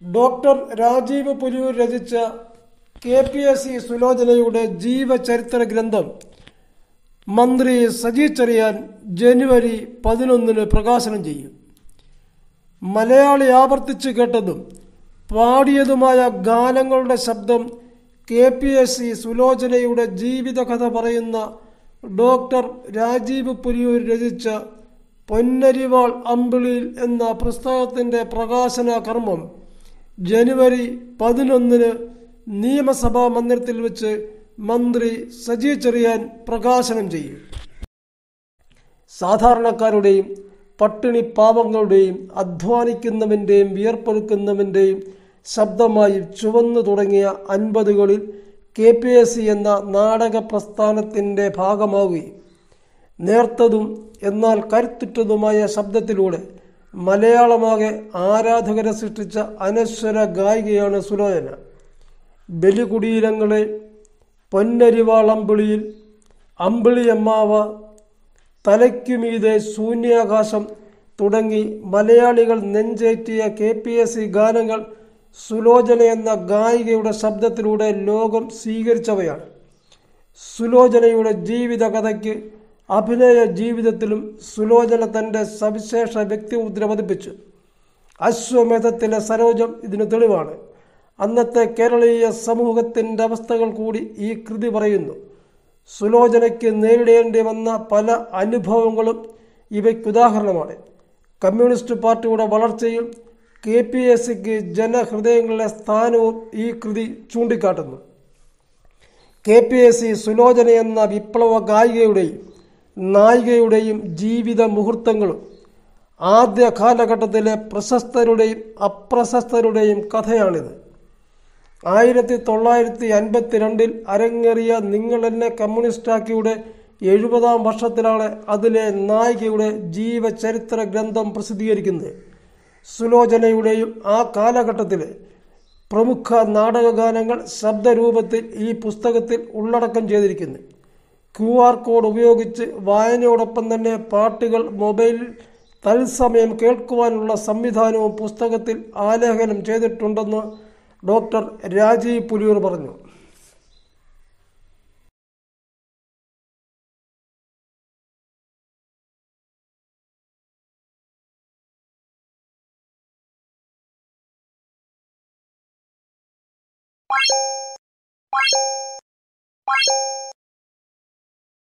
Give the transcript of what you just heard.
doctor Rajeev Puliyoor രചിച്ച K P S C സുലോചനയുടെ ജീവചരിത്ര ഗ്രന്ഥം മന്ത്രി സജി ചെറിയാൻ ജനുവരി പതിനൊന്നിന് പ്രകാശനം ചെയ്യും മലയാളി ആവർത്തിച്ച് കേട്ടതും പാടിയതുമായ ഗാനങ്ങളുടെ ശബ്ദം കെ പി എസ് സി സുലോചനയുടെ ജീവിതകഥ പറയുന്ന ഡോക്ടർ രാജീവ് പുലിയൂർ രചിച്ച പൊന്നരിവാൾ അമ്പിളിയിൽ എന്ന പുസ്തകത്തിന്റെ പ്രകാശന കർമ്മം ജനുവരി പതിനൊന്നിന് നിയമസഭാ മന്ദിരത്തിൽ വെച്ച് മന്ത്രി സജി ചെറിയാൻ പ്രകാശനം ചെയ്യും സാധാരണക്കാരുടെയും പട്ടിണി പാവങ്ങളുടെയും അധ്വാനിക്കുന്നവന്റെയും വിയർപ്പൊഴുക്കുന്നവന്റെയും ശബ്ദമായി ചുവന്നു തുടങ്ങിയ അൻപതുകളിൽ കെ പി എസ് സി എന്ന നാടക പ്രസ്ഥാനത്തിന്റെ ഭാഗമാവുകയും നേർത്തതും എന്നാൽ കരുത്തുറ്റതുമായ ശബ്ദത്തിലൂടെ മലയാളമാകെ ആരാധകരെ സൃഷ്ടിച്ച അനശ്വര ഗായികയാണ് സുലോചന ബലികുടീരങ്ങളെ പൊന്നരിവാൾ അമ്പിളിയിൽ അമ്പിളിയമ്മാവ തലയ്ക്കുമീതെ ശൂന്യാകാശം തുടങ്ങി മലയാളികൾ നെഞ്ചേറ്റിയ കെ പി എസ് സി ഗാനങ്ങൾ സുലോചന എന്ന ഗായികയുടെ ശബ്ദത്തിലൂടെ ലോകം സ്വീകരിച്ചവയാണ് സുലോചനയുടെ ജീവിതകഥയ്ക്ക് അഭിനയ ജീവിതത്തിലും സുലോചന തന്റെ സവിശേഷ വ്യക്തിമുദ്ര പതിപ്പിച്ചു അശ്വമേധത്തിലെ സരോജം ഇതിന് തെളിവാണ് അന്നത്തെ കേരളീയ സമൂഹത്തിന്റെ അവസ്ഥകൾ കൂടി ഈ കൃതി പറയുന്നു സുലോചനയ്ക്ക് നേരിടേണ്ടി വന്ന പല അനുഭവങ്ങളും ഇവയ്ക്കുദാഹരണമാണ് കമ്മ്യൂണിസ്റ്റ് പാർട്ടിയുടെ വളർച്ചയും കെ പി എസ് സിക്ക് ജനഹൃദയങ്ങളിലെ സ്ഥാനവും ഈ കൃതി ചൂണ്ടിക്കാട്ടുന്നു K P S C Sulochana എന്ന വിപ്ലവ ഗായികയുടെയും നായികയുടെയും ജീവിത മുഹൂർത്തങ്ങളും ആദ്യ കാലഘട്ടത്തിലെ പ്രശസ്തരുടെയും അപ്രശസ്തരുടെയും കഥയാണിത് ആയിരത്തി തൊള്ളായിരത്തി അൻപത്തിരണ്ടിൽ അരങ്ങേറിയ നിങ്ങൾ എന്നെ കമ്മ്യൂണിസ്റ്റാക്കിയുടെ എഴുപതാം വർഷത്തിലാണ് അതിലെ നായികയുടെ ജീവചരിത്ര ഗ്രന്ഥം പ്രസിദ്ധീകരിക്കുന്നത് സുലോചനയുടെയും ആ കാലഘട്ടത്തിലെ പ്രമുഖ നാടകഗാനങ്ങൾ ശബ്ദരൂപത്തിൽ ഈ പുസ്തകത്തിൽ ഉള്ളടക്കം ചെയ്തിരിക്കുന്നു ക്യു ആർ കോഡ് ഉപയോഗിച്ച് വായനയോടൊപ്പം തന്നെ പാട്ടുകൾ മൊബൈലിൽ തത്സമയം കേൾക്കുവാനുള്ള സംവിധാനവും പുസ്തകത്തിൽ ആലേഖനം ചെയ്തിട്ടുണ്ടെന്ന് ഡോക്ടർ രാജീവ് പുലിയൂർ പറഞ്ഞു